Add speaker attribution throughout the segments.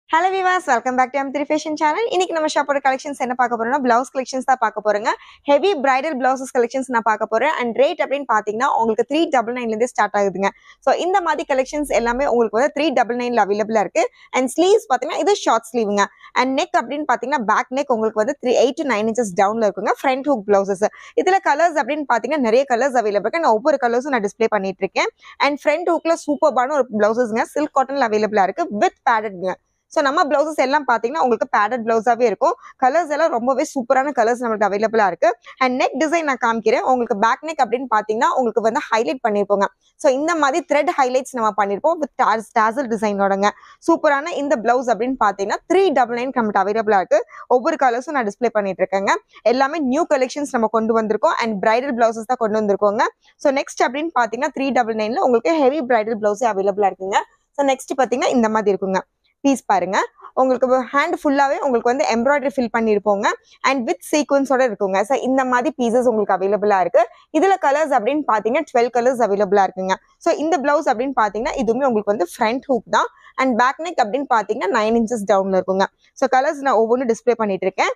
Speaker 1: hello viewers welcome back to M three fashion channel இன்னைக்கு நம்ம ஷாப்போட கலெக்ஷன்ஸ் என்ன பார்க்க போறோம்னா பிளவுஸ் கலெக்ஷன்ஸ் தான் பார்க்க போறோங்க ஹெவி பிரைடல் பிளவுசஸ் கலெக்ஷன்ஸ் நான் பார்க்க போறேன் அண்ட் ரேட் அப்படின்னு பாத்தீங்கன்னா உங்களுக்கு த்ரீ டபுள் நைன்லேருந்து ஸ்டார்ட் ஆகுதுங்க ஸோ இந்த மாதிரி கலெக்ஷன்ஸ் எல்லாமே உங்களுக்கு வந்து த்ரீ டபுள் நைன்ல அவைலபிளா இருக்கு அண்ட் ஸ்லீவ்ஸ் பாத்தீங்கன்னா இது ஷார்ட் ஸ்லீவுங்க அண்ட் நெக் அப்படின்னு பாத்தீங்கன்னா பேக் நெக் உங்களுக்கு வந்து three eight to nine inches டவுன்ல இருக்குங்க ஃப்ரண்ட் ஹூக் பிளவுசஸ் இதுல கலர்ஸ் அப்படின்னு பாத்தீங்கன்னா நிறைய கலர்ஸ் அவைலபிள் இருக்கு நான் ஒவ்வொரு கலர்ஸும் நான் டிஸ்ப்ளே பண்ணிட்டு இருக்கேன் அண்ட் ஃப்ரண்ட் ஹூக்ல சூப்பர்பான ஒரு பிளவுசஸ்ங்க சில்க் காட்டன்ல அவைலபிளா இருக்கு வித் பேடட்ங்க ஸோ நம்ம பிளவுசஸ் எல்லாம் பார்த்தீங்கன்னா உங்களுக்கு பேடட் பிளவுஸாவே இருக்கும் கலர்ஸ் எல்லாம் ரொம்பவே சூப்பரான கலர்ஸ் நம்மளுக்கு அவைலபிளா இருக்கு அண்ட் நெக் டிசைன் நான் காமிக்கிறேன் உங்களுக்கு பேக் நெக் அப்படின்னு பார்த்தீங்கன்னா உங்களுக்கு வந்து ஹைலைட் பண்ணியிருப்போங்க ஸோ இந்த மாதிரி த்ரெட் ஹைலைட்ஸ் நம்ம பண்ணியிருப்போம் வித் டாசல் டிசைனோடங்க சூப்பரான இந்த பிளவுஸ் அப்படின்னு பார்த்தீங்கன்னா த்ரீ டபுள் நைன் நம்மளுக்கு அவைலபிளா இருக்கு ஒவ்வொரு கலர்ஸும் நான் டிஸ்ப்ளே பண்ணிட்டு இருக்கேங்க எல்லாமே நியூ கலெக்ஷன்ஸ் நம்ம கொண்டு வந்திருக்கோம் அண்ட் பிரைடல் பிளவுசஸ் தான் கொண்டு வந்திருக்கோங்க ஸோ நெக்ஸ்ட் அப்படின்னு பார்த்தீங்கன்னா த்ரீ டபுள் நைன்ல உங்களுக்கு ஹெவி பிரைடல் பிளவுஸே அவைலபிளா இருக்குங்க ஸோ நெக்ஸ்ட் பார்த்தீங்கன்னா இந்த மாதிரி இருக்குங்க பீஸ் பாருங்க உங்களுக்கு ஹேண்ட் ஃபுல்லாவே உங்களுக்கு வந்து எம்ப்ராய்டரி ஃபில் பண்ணியிருப்போங்க அண்ட் வித் சீக்வன்ஸோட இருக்குங்க ஸோ இந்த மாதிரி பீசஸ் உங்களுக்கு அவைலபிளா இருக்கு இதுல கலர்ஸ் அப்படின்னு பாத்தீங்கன்னா டுவெல் கலர்ஸ் அவைலபிளா இருக்குங்க ஸோ இந்த பிளவுஸ் அப்படின்னு பாத்தீங்கன்னா இதுவுமே உங்களுக்கு வந்து ஃப்ரண்ட் ஹூக் தான் அண்ட் பேக் நெக் அப்படின்னு பாத்தீங்கன்னா நைன் இன்ச்சஸ் டவுன்ல இருக்குங்க ஸோ கலர்ஸ் நான் ஒவ்வொன்றும் டிஸ்ப்ளே பண்ணிட்டு இருக்கேன்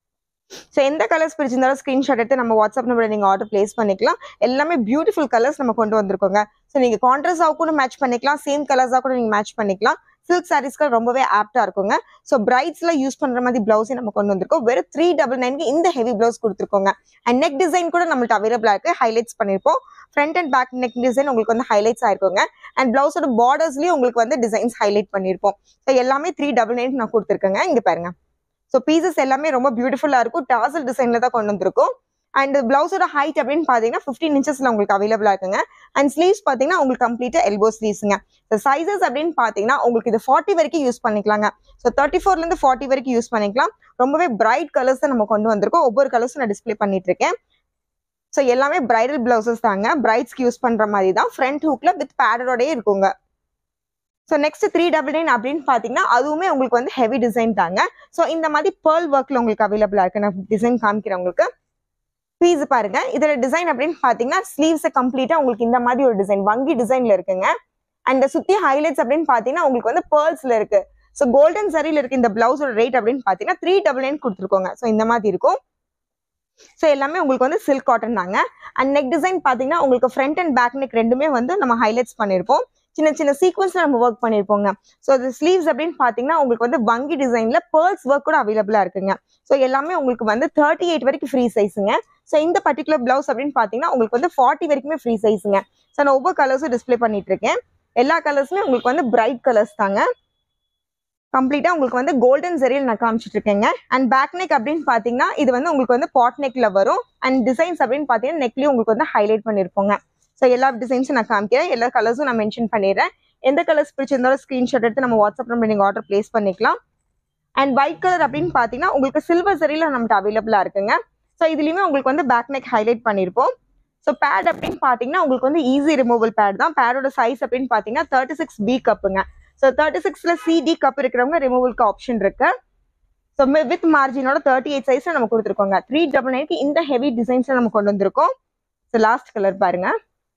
Speaker 1: ஸோ எந்த கலர்ஸ் பிடிச்சிருந்தாலும் ஸ்க்ரீன்ஷாட் எடுத்து நம்ம வாட்ஸ்அப் நம்பர் நீங்கள் ஆர்டர் பிளேஸ் பண்ணிக்கலாம் எல்லாமே பியூட்டிஃபுல் கலர்ஸ் நம்ம கொண்டு வந்திருக்கோங்க ஸோ நீங்கள் கான்ட்ரஸாக கூட மேட்ச் பண்ணிக்கலாம் சேம் கலர்ஸாக கூட நீங்கள் மேட்ச் பண்ணிக்கலாம் சில்க் சாரீஸ்க்கு ரொம்பவே ஆப்டா இருக்குங்க ஸோ பிரைட்ஸ்ல யூஸ் பண்ற மாதிரி பிளவுஸே நம்ம கொண்டு வந்திருக்கோம் வெறும் த்ரீ டபுள் நைன்க்கு இந்த ஹெவி பிளவுஸ் கொடுத்துருக்கோங்க அண்ட் நெக் டிசைன் கூட நம்மள்ட்ட அவைலபிளா இருக்கு ஹைலைட்ஸ் பண்ணிருப்போம் front and back neck design உங்களுக்கு வந்து ஹைலைட்ஸ் ஆயிருக்குங்க அண்ட் பிளவுஸோட பார்டர்ஸ்லயும் உங்களுக்கு வந்து டிசைன்ஸ் ஹைலைட் பண்ணிருப்போம் ஸோ எல்லாமே த்ரீ டபுள் நைன் நான் கொடுத்துருக்கேங்க இங்க பாருங்க ஸோ பீசஸ் எல்லாமே ரொம்ப பியூட்டிஃபுல்லா இருக்கும் டாசல் டிசைன்ல தான் கொண்டு வந்திருக்கோம் அண்ட் பிளவுஸோட ஹைட் அப்படின்னு பாத்தீங்கன்னா ஃபிஃப்டீன் இன்ச்சஸ்ல உங்களுக்கு அவைலபிளா இருக்குங்க அண்ட் ஸ்லீவ்ஸ் பாத்தீங்கன்னா உங்களுக்கு கம்ப்ளீட்டா எல்போ ஸ்லீவ்ஸுங்க சைசஸ் அப்படின்னு பாத்தீங்கன்னா உங்களுக்கு இது ஃபார்ட்டி வரைக்கும் யூஸ் பண்ணிக்கலாங்க ஸோ தேர்ட்டி ஃபோர்ல இருந்து ஃபார்ட்டி வரைக்கும் யூஸ் பண்ணிக்கலாம் ரொம்பவே பிரைட் கலர்ஸ் தான் நம்ம கொண்டு வந்திருக்கோம் ஒவ்வொரு கலர்ஸும் நான் டிஸ்ப்ளே பண்ணிட்டு இருக்கேன் ஸோ எல்லாமே பிரைடல் பிளவுசஸ் தாங்க பிரைட்ஸ்க்கு யூஸ் பண்ற மாதிரி தான் ஃப்ரண்ட் ஹூக்ல வித் பேடரோடயே இருக்குங்க so next three double nine அப்படின்னு பார்த்தீங்கன்னா அதுவுமே உங்களுக்கு வந்து ஹெவி டிசைன் தாங்க ஸோ இந்த மாதிரி பேர்ல் ஒர்க்ல உங்களுக்கு அவைலபிளா இருக்கு நான் டிசைன் காமிக்கிறேன் உங்களுக்கு பீஸ் பாருங்க இதுல டிசைன் அப்படின்னு பாத்தீங்கன்னா ஸ்லீவ்ஸ் கம்ப்ளீட்டா உங்களுக்கு இந்த மாதிரி ஒரு டிசைன் வங்கி டிசைன்ல இருக்குங்க அண்ட் சுத்தி ஹைலைட்ஸ் அப்படின்னு பாத்தீங்கன்னா உங்களுக்கு வந்து பேர்ல்ஸ்ல இருக்கு ஸோ கோல்டன் சரியில இருக்கு இந்த பிளவுஸோட ரேட் அப்படின்னு பாத்தீங்கன்னா த்ரீ டபுள் நைன் கொடுத்துருக்கோங்க ஸோ இந்த மாதிரி இருக்கும் ஸோ எல்லாமே உங்களுக்கு வந்து சில்க் காட்டன் தாங்க அண்ட் நெக் டிசைன் பாத்தீங்கன்னா உங்களுக்கு ஃப்ரண்ட் அண்ட் பேக் நெக் ரெண்டுமே வந்து நம்ம ஹைலைட்ஸ் பண்ணிருப்போம் சின்ன சின்ன சீக்வன்ஸ்ல நம்ம ஒர்க் பண்ணிருப்போங்க ஸோ அது ஸ்லீவ்ஸ் அப்படின்னு பாத்தீங்கன்னா உங்களுக்கு வந்து வங்கி டிசைன்ல பேர்ல்ஸ் ஒர்க் கூட அவைலபிளா இருக்குங்க ஸோ எல்லாமே உங்களுக்கு வந்து தேர்ட்டி எயிட் வரைக்கும் ஃப்ரீ சைஸுங்க ஸோ இந்த பர்டிகுலர் பிளவுஸ் அப்படின்னு பார்த்தீங்கன்னா உங்களுக்கு வந்து ஃபார்ட்டி வரைக்குமே ஃப்ரீ சைஸுங்க ஸோ நான் ஒவ்வொரு கலர்ஸும் டிஸ்ப்ளே பண்ணிட்டு இருக்கேன் எல்லா கலர்ஸுமே உங்களுக்கு வந்து பிரைட் கலர்ஸ் தாங்க கம்ப்ளீட்டா உங்களுக்கு வந்து கோல்டன் ஜெரியில் நான் காமிச்சிட்டு இருக்கேங்க அண்ட் பேக் நெக் அப்படின்னு பார்த்தீங்கன்னா இது வந்து உங்களுக்கு வந்து பாட் நெக்ல வரும் அண்ட் டிசைன்ஸ் அப்படின்னு பார்த்தீங்கன்னா நெக்லயும் உங்களுக்கு வந்து ஹைலைட் பண்ணியிருப்போங்க ஸோ எல்லா டிசைன்ஸும் நான் காமிக்கிறேன் எல்லா கலர்ஸும் நான் மென்ஷன் பண்ணிடுறேன் எந்த கலர்ஸ் பிடிச்சிருந்தாலும் ஸ்க்ரீன்ஷாட் எடுத்து நம்ம வாட்ஸ்அப் நம்பர் நீங்கள் ஆர்டர் பிளேஸ் பண்ணிக்கலாம் அண்ட் ஒயிட் கலர் அப்படின்னு பார்த்தீங்கன்னா உங்களுக்கு சில்வர் சரியில் நம்மகிட்ட அவைலபிளாக இருக்குங்க ஸோ இதுலேயுமே உங்களுக்கு வந்து பேக் நெக் ஹைலைட் பண்ணியிருப்போம் ஸோ பேட் அப்படின்னு பார்த்தீங்கன்னா உங்களுக்கு வந்து ஈஸி ரிமூவல் பேட் தான் பேடோட சைஸ் அப்படின்னு பார்த்தீங்கன்னா தேர்ட்டி சிக்ஸ் பி கப்புங்க ஸோ தேர்ட்டி சிக்ஸ்ல சிடி கப் இருக்கிறவங்க ரிமூவலுக்கு ஆப்ஷன் இருக்கு ஸோ வித் மார்ஜினோட தேர்ட்டி எயிட் சைஸ்ல நம்ம கொடுத்துருக்கோங்க த்ரீ டபுள் நைன்க்கு இந்த ஹெவி டிசைன்ஸ்ல நம்ம கொண்டு வந்திருக்கோம் ஸோ லாஸ்ட் கலர் பாருங்க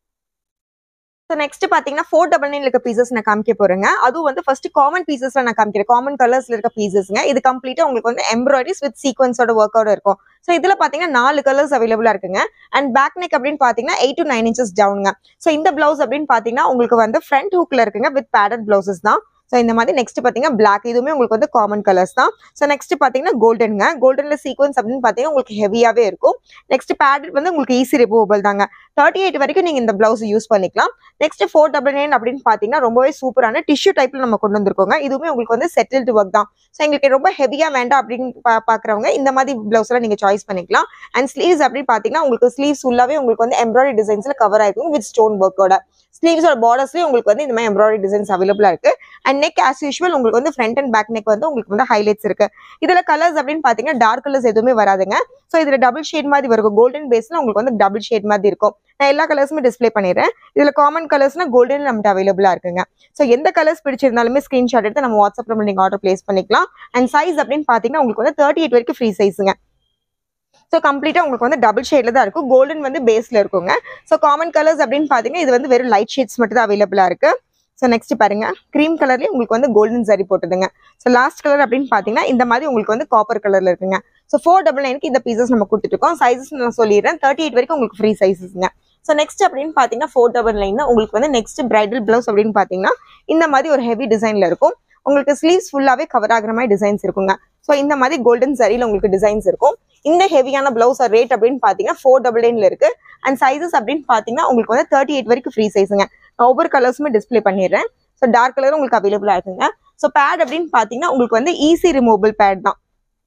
Speaker 1: ஸோ நெக்ஸ்ட் பார்த்தீங்கன்னா ஃபோர் டபுள் நைன் இருக்க பீசஸ் நான் காமிக்க போறேங்க அதுவும் வந்து ஃபர்ஸ்ட் காமன் பீசஸ்ல நான் காமிக்கிறேன் காமன் கலர்ஸ்ல இருக்க பீசஸ்ங்க இது கம்ப்ளீட்டா உங்களுக்கு வந்து எம்ப்ராய்டரிஸ் வித் சீக்வன்ஸோட ஒர்க் அவுட் இருக்கும் ஸோ இதுல பாத்தீங்கன்னா நாலு கலர்ஸ் அவைலபிளா இருக்குங்க அண்ட் பேக் நெக் அப்படின்னு பாத்தீங்கன்னா எயிட் டு நைன் இன்ச்சஸ் டவுனுங்க ஸோ இந்த பிளவுஸ் அப்படின்னு பாத்தீங்கன்னா உங்களுக்கு வந்து ஃப்ரண்ட் ஹூக்ல இருக்குங்க வித் பேடட் பிளவுசஸ் தான் ஸோ இந்த மாதிரி நெக்ஸ்ட் பார்த்தீங்கன்னா பிளாக் இதுவுமே உங்களுக்கு வந்து காமன் கலர்ஸ் தான் ஸோ நெக்ஸ்ட் பார்த்தீங்கன்னா கோல்டனுங்க கோல்டன்ல சீக்வன்ஸ் அப்படின்னு பார்த்தீங்கன்னா உங்களுக்கு ஹெவியாகவே இருக்கும் நெக்ஸ்ட் பேடட் வந்து உங்களுக்கு ஈஸி ரிமூவபிள் தாங்க தேர்ட்டி எயிட் வரைக்கும் நீங்கள் இந்த பிளவுஸ் யூஸ் பண்ணிக்கலாம் நெக்ஸ்ட் ஃபோர் டபுள் நைன் அப்படின்னு பார்த்தீங்கன்னா ரொம்பவே சூப்பரான டிஷ்யூ டைப்ல நம்ம கொண்டு வந்திருக்கோங்க இதுவுமே உங்களுக்கு வந்து செட்டில்டு ஒர்க் தான் ஸோ எங்களுக்கு ரொம்ப ஹெவியாக வேண்டாம் அப்படின்னு பா பார்க்குறவங்க இந்த மாதிரி பிளவுஸ் எல்லாம் நீங்கள் சாய்ஸ் பண்ணிக்கலாம் அண்ட் ஸ்லீவ்ஸ் அப்படின்னு பார்த்தீங்கன்னா உங்களுக்கு ஸ்லீவ்ஸ் ஃபுல்லாகவே உங்களுக்கு வந்து எம்ப்ராய்டரி டிசைன்ஸ்ல கவர் ஆயிருக்கும் வித் ஸ்டோன் ஒர்க்கோட ஸ்லீவ்ஸோட பார்டர்ஸ்லேயும் உங்களுக்கு வந்து இந்த மாதிரி எம்ப்ராய்டரி டிசைன்ஸ் அவைலபிளா இருக்கு அண்ட் நெக் ஆஸ் யூஷுவல் உங்களுக்கு வந்து ஃப்ரண்ட் அண்ட் பேக் நெக் வந்து உங்களுக்கு வந்து ஹைலைட்ஸ் இருக்கு இதுல கலர்ஸ் அப்படின்னு பாத்தீங்கன்னா டார்க் கலர்ஸ் எதுவுமே வராதுங்க ஸோ இதுல டபுள் ஷேட் மாதிரி வரும் கோல்டன் பேஸ்ல உங்களுக்கு வந்து டபுள் ஷேட் மாதிரி இருக்கும் நான் எல்லா கலர்ஸுமே டிஸ்ப்ளே பண்ணிடுறேன் இதுல காமன் கலர்ஸ்னா கோல்டன் நம்மகிட்ட அவைலபிளா இருக்குங்க ஸோ எந்த கலர்ஸ் பிடிச்சிருந்தாலுமே ஸ்கிரீன்ஷாட் எடுத்து நம்ம வாட்ஸ்அப்ல நீங்க ஆர்டர் பிளேஸ் பண்ணிக்கலாம் அண்ட் சைஸ் அப்படின்னு பாத்தீங்கன்னா உங்களுக்கு வந்து தேர்ட்டி எயிட் வரைக்கும் ஃப்ரீ சைஸுங்க ஸோ கம்ப்ளீட்டாக உங்களுக்கு வந்து டபுள் ஷேட்ல தான் இருக்கும் கோல்டன் வந்து பேஸ்ல இருக்குங்க ஸோ காமன் கலர்ஸ் அப்படின்னு பார்த்தீங்கன்னா இது வந்து வெறும் லைட் ஷேட்ஸ் மட்டும் தான் அவைலபிளா இருக்கு ஸோ நெக்ஸ்ட் பாருங்க க்ரீம் கலர்லேயே உங்களுக்கு வந்து கோல்டன் சரி போட்டுதுங்க ஸோ லாஸ்ட் கலர் அப்படின்னு பார்த்தீங்கன்னா இந்த மாதிரி உங்களுக்கு வந்து காப்பர் கலர்ல இருக்குங்க ஸோ ஃபோர் டபுள் நைனுக்கு இந்த பீசஸ் நம்ம கொடுத்துருக்கோம் சைஸஸ் நான் சொல்லிடுறேன் தேர்ட்டி எயிட் வரைக்கும் உங்களுக்கு ஃப்ரீ சைஸஸ்ங்க ஸோ நெக்ஸ்ட் அப்படின்னு பார்த்தீங்கன்னா ஃபோர் டபுள் நைன் உங்களுக்கு வந்து நெக்ஸ்ட் பிரைடல் பிளவுஸ் அப்படின்னு பார்த்தீங்கன்னா இந்த மாதிரி ஒரு ஹெவி டிசைன்ல இருக்கும் உங்களுக்கு ஸ்லீவ்ஸ் ஃபுல்லாவே கவர் ஆகுற மாதிரி டிசைன்ஸ் இருக்குங்க ஸோ இந்த மாதிரி கோல்டன் சரியில் உங்களுக்கு டிசைன்ஸ் இருக்கும் இந்த ஹெவியான பிளவுஸ் ரேட் அப்படின்னு பார்த்தீங்கன்னா ஃபோர் டபுள் நைன்ல இருக்கு அண்ட் சைஸஸ் அப்படின்னு பார்த்தீங்கன்னா உங்களுக்கு வந்து தேர்ட்டி எயிட் வரைக்கும் ஃப்ரீ சைஸுங்க நான் ஒவ்வொரு கலர்ஸுமே டிஸ்ப்ளே பண்ணிடுறேன் ஸோ டார்க் கலர் உங்களுக்கு அவைலபிளா இருக்குங்க ஸோ பேட் அப்படின்னு பார்த்தீங்கன்னா உங்களுக்கு வந்து ஈஸி ரிமூவபிள் பேட் தான்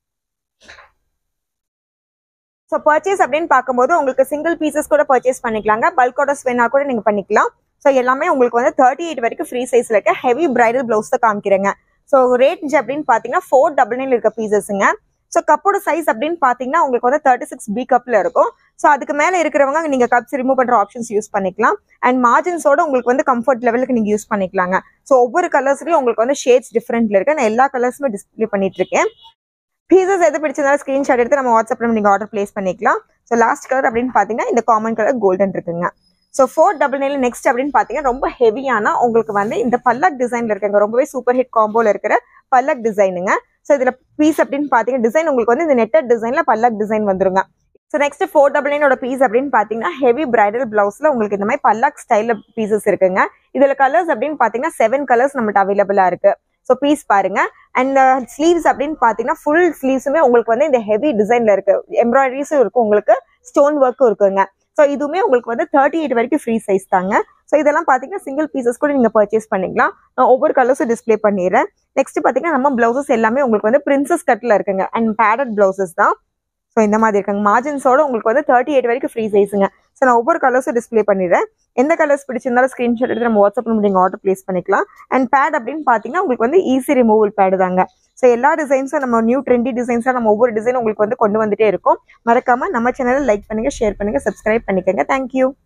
Speaker 1: ஸோ பர்ச்சேஸ் அப்படின்னு பார்க்கும்போது உங்களுக்கு சிங்கிள் பீசஸ் கூட பர்ச்சேஸ் பண்ணிக்கலாங்க பல்க் ஆர்டர்ஸ் வேணா கூட நீங்கள் பண்ணிக்கலாம் ஸோ எல்லாமே உங்களுக்கு வந்து தேர்ட்டி எயிட் வரைக்கும் ஃப்ரீ சைஸில் இருக்க ஹெவி பிரைடல் ப்ளவுஸ் தான் காமிக்கிறேங்க ஸோ ரேஞ்ச் அப்படின்னு பார்த்தீங்கன்னா ஃபோர் டபுள் நைன் இருக்க பீசஸுங்க ஸோ கப்போட சைஸ் அப்படின்னு பார்த்தீங்கன்னா உங்களுக்கு வந்து தேர்ட்டி சிக்ஸ் பி கப்பில் இருக்கும் ஸோ அதுக்கு மேலே இருக்கிறவங்க நீங்கள் கப்ஸ் ரிமூவ் பண்ணுற ஆப்ஷன்ஸ் யூஸ் பண்ணிக்கலாம் அண்ட் மார்ஜின்ஸோட உங்களுக்கு வந்து கம்ஃபர்ட் லெவலுக்கு நீங்கள் யூஸ் பண்ணிக்கலாங்க ஸோ ஒவ்வொரு கலர்ஸ்லையும் உங்களுக்கு வந்து ஷேட்ஸ் டிஃப்ரெண்ட்ல இருக்கு நான் எல்லா கலர்ஸுமே டிஸ்பிளே பண்ணிட்டு இருக்கேன் பீசஸ் எது பிடிச்சிருந்தாலும் ஸ்க்ரீன்ஷாட் எடுத்து நம்ம வாட்ஸ்அப்பில் நீங்கள் ஆர்டர் பிளேஸ் பண்ணிக்கலாம் ஸோ லாஸ்ட் கலர் அப்படின்னு பார்த்தீங்கன்னா இந்த காமன் கலர் கோல்டன் இருக்குங்க so four double nine next அப்படின்னு பார்த்தீங்கன்னா ரொம்ப ஹெவியான உங்களுக்கு வந்து இந்த பல்லக் டிசைன்ல இருக்குங்க ரொம்பவே சூப்பர் ஹிட் காம்போல இருக்கிற பல்லக் டிசைனுங்க ஸோ இதில் பீஸ் அப்படின்னு பார்த்தீங்கன்னா டிசைன் உங்களுக்கு வந்து இந்த நெட்டட் டிசைன்ல பல்லக் டிசைன் வந்துருங்க ஸோ நெக்ஸ்ட் ஃபோர் டபுள் நைனோட பீஸ் அப்படின்னு பார்த்தீங்கன்னா ஹெவி பிரைடல் பிளவுஸ்ல உங்களுக்கு இந்த மாதிரி பல்லக் ஸ்டைல பீசஸ் இருக்குங்க இதில் கலர்ஸ் அப்படின்னு பார்த்தீங்கன்னா செவன் கலர்ஸ் நம்மகிட்ட அவைலபிளா இருக்கு ஸோ பீஸ் பாருங்க அண்ட் ஸ்லீவ்ஸ் அப்படின்னு பார்த்தீங்கன்னா ஃபுல் ஸ்லீவ்ஸுமே உங்களுக்கு வந்து இந்த ஹெவி டிசைன்ல இருக்கு எம்ப்ராய்டரிஸும் இருக்கும் உங்களுக்கு ஸ்டோன் ஒர்க்கும் இருக்குங்க ஸோ இதுவுமே உங்களுக்கு வந்து தேர்ட்டி எயிட் வரைக்கும் ஃப்ரீ சைஸ் தாங்க ஸோ இதெல்லாம் பார்த்தீங்கன்னா சிங்கிள் பீசஸ் கூட நீங்கள் பர்ச்சேஸ் பண்ணிக்கலாம் நான் ஒவ்வொரு கலர்ஸும் டிஸ்ப்ளே பண்ணிடுறேன் நெக்ஸ்ட் பார்த்தீங்கன்னா நம்ம பிளவுசஸ் எல்லாமே உங்களுக்கு வந்து பிரின்சஸ் கட்டில் இருக்குங்க அண்ட் பேடட் பிளவுசஸ் தான் ஸோ இந்த மாதிரி இருக்காங்க மார்ஜின்ஸோட உங்களுக்கு வந்து தேர்ட்டி எயிட் வரைக்கும் ஃப்ரீ சைஸுங்க ஸோ நான் ஒவ்வொரு கலர்ஸும் டிஸ்ப்ளே பண்ணிடுறேன் எந்த கலர்ஸ் பிடிச்சிருந்தாலும் ஸ்க்ரீன்ஷாட் எடுத்து நம்ம வாட்ஸ்அப் நீங்கள் ஆர்டர் பிளேஸ் பண்ணிக்கலாம் அண்ட் பேட் அப்படின்னு பார்த்தீங்கன்னா உங்களுக்கு வந்து ஈஸி ரிமூவல் பேடு தாங்க ஸோ எல்லா டிசைன்ஸும் நம்ம நியூ ட்ரெண்டி டிசைன்ஸாக நம்ம ஒவ்வொரு டிசைன் உங்களுக்கு வந்து கொண்டு வந்துட்டே இருக்கோம் மறக்காம நம்ம சேனலை லைக் பண்ணுங்க ஷேர் பண்ணுங்க சப்ஸ்கிரைப் பண்ணிக்கோங்க தேங்க்யூ